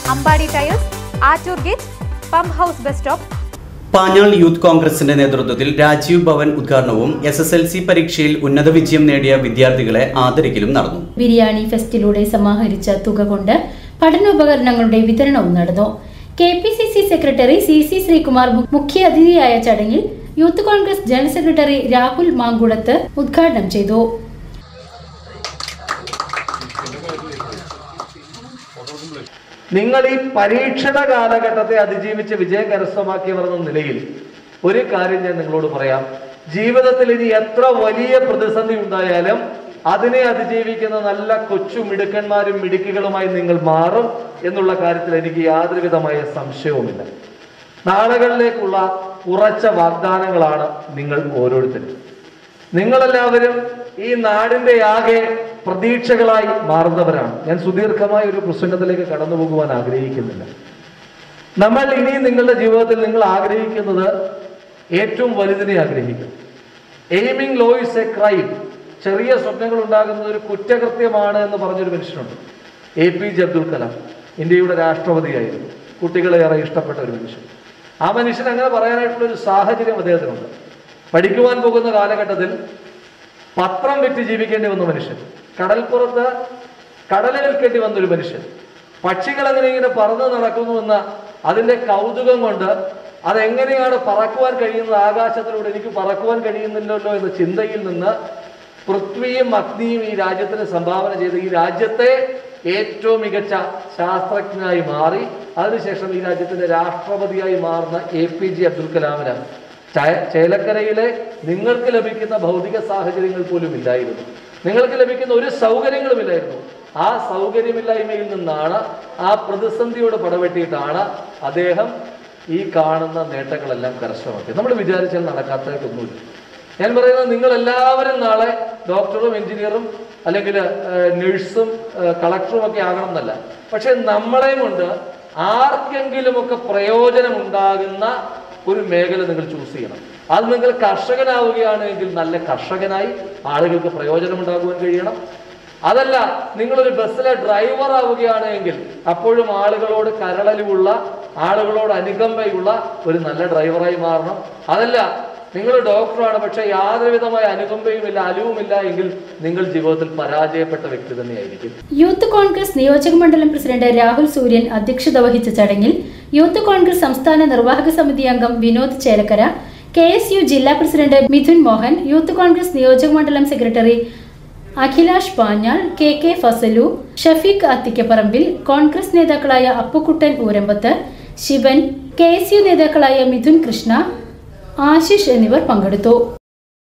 Ambadi tyres Attoor gate pump house bus stop Panjal youth കോൺഗ്രസിന്റെ നേതൃത്വത്തിൽ രാജീവ് ഭവൻ ഉദ്ഘാടനവും എസ് എസ് എൽ സി പരീക്ഷയിൽ ഉന്നത വിജയം നേടിയ വിദ്യാർത്ഥികളെ ആദരിക്കലും നടന്നു ബിരിയാണി ഫെസ്റ്റിലൂടെ സമാഹരിച്ച തുക കൊണ്ട് പഠനോപകരണങ്ങളുടെ വിതരണവും നടന്നു K P C C secretary C C Sreekumar മു- മുഖ്യ അതിഥിയായ ചടങ്ങിൽ youth Congress general secretary Rahul Mamkootathil ഉദ്ഘാടനം ചെയ്തു നിങ്ങൾ ഈ പരീക്ഷണ കാലഘട്ടത്തെ അതിജീവിച്ച് വിജയം കരസ്ഥമാക്കിയവർ എന്ന നിലയിൽ ഒരു കാര്യം ഞാൻ നിങ്ങളോട് പറയാം ജീവിതത്തിൽ ഇനി എത്ര വലിയ പ്രതിസന്ധി ഉണ്ടായാലും അതിനെ അതിജീവിക്കുന്ന നല്ല കൊച്ചു മിടുക്കന്മാരും മിടുക്കികളുമായി നിങ്ങൾ മാറും എന്നുള്ള കാര്യത്തിൽ എനിക്ക് യാതൊരുവിധമായ സംശയവുമില്ല നാളുകളിലേക്കുള്ള ഉറച്ച വാഗ്ദാനങ്ങളാണ് നിങ്ങൾ ഓരോരുത്തരും നിങ്ങളെല്ലാവരും ഈ നാടിന്റെ ആകെ പ്രതീക്ഷകളായി മാറുന്നവരാണ് ഞാൻ സുദീർഘമായ ഒരു പ്രസംഗത്തിലേക്ക് കടന്നു പോകുവാൻ ആഗ്രഹിക്കുന്നില്ല നമ്മൾ ഇനി നിങ്ങളുടെ ജീവിതത്തിൽ നിങ്ങൾ ആഗ്രഹിക്കുന്നത് ഏറ്റവും വലുതിനെ ആഗ്രഹിക്കും aiming low is a crime ചെറിയ സ്വപ്നങ്ങൾ ഉണ്ടാകുന്നത് ഒരു കുറ്റകൃത്യമാണ് എന്ന് പറഞ്ഞൊരു മനുഷ്യനുണ്ട് A P J Abdul Kalam ഇന്ത്യയുടെ രാഷ്ട്രപതിയായിരുന്നു കുട്ടികളെ ഏറെ ഇഷ്ടപ്പെട്ട ഒരു മനുഷ്യൻ ആ മനുഷ്യൻ അങ്ങനെ പറയാനായിട്ടുള്ള ഒരു സാഹചര്യം അദ്ദേഹത്തിനുണ്ട് പഠിക്കുവാൻ പോകുന്ന കാലഘട്ടത്തിൽ പത്രം വിറ്റ് ജീവിക്കേണ്ടി വന്ന മനുഷ്യൻ കടൽപ്പുറത്ത് കടലിൽ നിൽക്കേണ്ടി വന്ന ഒരു മനുഷ്യൻ പക്ഷികൾ എങ്ങനെ ഇങ്ങനെ പറന്ന് നടക്കുന്നുവെന്ന അതിന്റെ കൗതുകം കൊണ്ട് അതെങ്ങനെയാണ് പറക്കുവാൻ കഴിയുന്നത് ആകാശത്തിലൂടെ എനിക്ക് പറക്കുവാൻ കഴിയുന്നില്ലല്ലോ എന്ന ചിന്തയിൽ നിന്ന് പൃഥ്വിയും അഗ്നിയും ഈ രാജ്യത്തിന് സംഭാവന ചെയ്ത് ഈ രാജ്യത്തെ ഏറ്റവും മികച്ച ശാസ്ത്രജ്ഞനായി മാറി അതിനുശേഷം ഈ രാജ്യത്തിന്റെ രാഷ്ട്രപതിയായി മാറുന്ന എ പി ജെ അബ്ദുൽ കലാമിന് ചേ- ചേലക്കരയിലെ നിങ്ങൾക്ക് ലഭിക്കുന്ന ഭൗതിക സാഹചര്യങ്ങൾ പോലും ഇല്ലായിരുന്നു നിങ്ങൾക്ക് ലഭിക്കുന്ന ഒരു സൗകര്യങ്ങളും ഇല്ലായിരുന്നു ആ സൗകര്യമില്ലായ്മയിൽ നിന്നാണ് ആ പ്രതിസന്ധിയോട് പടവെട്ടിയിട്ടാണ് അദ്ദേഹം ഈ കാണുന്ന നേട്ടങ്ങളെല്ലാം കരസ്ഥമാക്കിയത് നമ്മൾ വിചാരിച്ചാൽ നടക്കാത്തതായിട്ടൊന്നുമില്ല ഞാൻ പറയുന്നത് നിങ്ങൾ എല്ലാവരും നാളെ ഡോക്ടറും എഞ്ചിനീയറും അല്ലെങ്കിൽ നഴ്സും കളക്ടറും ഒക്കെ ആകണം എന്നല്ല പക്ഷെ നമ്മളെയും കൊണ്ട് ആർക്കെങ്കിലുമൊക്കെ പ്രയോജനം ഉണ്ടാകുന്ന ഒരു മേഖല നിങ്ങൾ ചൂസ് ചെയ്യണം അത് നിങ്ങൾ കർഷകനാവുകയാണെങ്കിൽ നല്ല കർഷകനായി ആളുകൾക്ക് പ്രയോജനം ഉണ്ടാകുവാൻ കഴിയണം അതല്ല നിങ്ങളൊരു ബസ്സിലെ ഡ്രൈവർ ആവുകയാണെങ്കിൽ അപ്പോഴും ആളുകളോട് കരളലിവുള്ള ആളുകളോട് അനുകമ്പയുള്ള ഒരു നല്ല ഡ്രൈവറായി മാറണം അതല്ല നിങ്ങൾ ഡോക്ടറാണ് പക്ഷെ യാതൊരു വിധമായ അനുകമ്പയുമില്ല അലുവുമില്ല എങ്കിൽ നിങ്ങൾ ജീവിതത്തിൽ പരാജയപ്പെട്ട വ്യക്തി തന്നെയായിരിക്കും യൂത്ത് കോൺഗ്രസ് നിയോജക മണ്ഡലം പ്രസിഡന്റ് രാഹുൽ സൂര്യൻ അധ്യക്ഷത വഹിച്ച ചടങ്ങിൽ യൂത്ത് കോൺഗ്രസ് സംസ്ഥാന നിർവാഹക സമിതി അംഗം Vinod Chelakkara K S U ജില്ലാ പ്രസിഡന്റ് മിഥുൻ മോഹൻ യൂത്ത് കോൺഗ്രസ് നിയോജക മണ്ഡലം secretary Akhilash Panjal K K Fasalu Shafeeq Athikkaparambil Congress നേതാക്കളായ Appukuttan Oorambath Shivan K S U നേതാക്കളായ മിഥുൻ കൃഷ്ണ ആശിഷ് എന്നിവർ പങ്കെടുത്തു